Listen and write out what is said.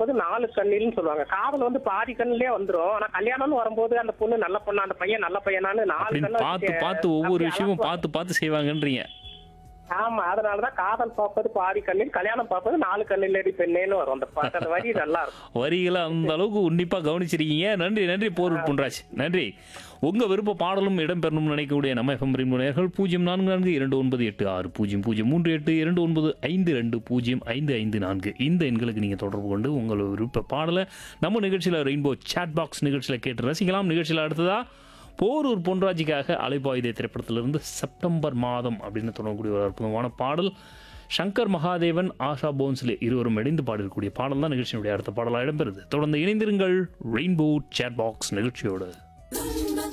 பார்ப்பது நாலு கண்ணில்னு சொல்லுவாங்க காதல் வந்து பாதி கண்ணிலே வந்துரும் ஆனா கல்யாணம்னு வரும்போது அந்த பொண்ணு நல்ல பொண்ணா அந்த பையன் நல்ல பையனான்னு நாலு அப்படின்னு கண்ணு பார்த்து வச்சுக்க பார்த்து ஒவ்வொரு அப்படி விஷயமும் அலசுவாங்க. பார்த்து பார்த்து செய்வாங்கன்றீங்க ஆமா அதனாலதான் காதல் பார்ப்பது பாதி கண்ணில் கல்யாணம் பார்ப்பது நாலு கண்ணில் பெண்ணேன்னு வரும் அந்த பாட்டு அந்த வரி நல்லா இருக்கும் வரிகளை அந்த அளவுக்கு உன்னிப்பா கவனிச்சிருக்கீங்க நன்றி நன்றி போர் பொன்ராஜ் நன்றி உங்க விருப்ப பாடலும் இடம்பெறணும்னு நினைக்கக்கூடிய நம்ம எஃப்எம் நேயர்கள் பூஜ்ஜியம் நான்கு நான்கு இரண்டு ஒன்பது எட்டு ஆறு பூஜ்ஜியம் பூஜ்ஜியம் மூன்று எட்டு இரண்டு ஒன்பது ஐந்து ரெண்டு பூஜ்ஜியம் ஐந்து ஐந்து நான்கு இந்த எண்களுக்கு நீங்க தொடர்பு கொண்டு உங்கள் விருப்ப பாடலை நம்ம நிகழ்ச்சியில் ரெயின்போ சாட் பாக்ஸ் நிகழ்ச்சியில் கேட்டு ரசிக்கலாம் நிகழ்ச்சியில் அடுத்ததா போரூர் பொன்ராஜிக்காக அலைபாயுதே திரைப்படத்திலிருந்து செப்டம்பர் மாதம் அப்படின்னு தொடங்கக்கூடிய ஒரு அற்புதமான பாடல் சங்கர் மகாதேவன் ஆஷா போன்ஸ்லே இருவரும் இணைந்து பாடியிருக்கக்கூடிய பாடல் தான் நிகழ்ச்சியினுடைய அடுத்த பாடலாக இடம்பெறுது தொடர்ந்து இணைந்திருங்கள் ரெயின்போ சேட் பாக்ஸ் நிகழ்ச்சியோடு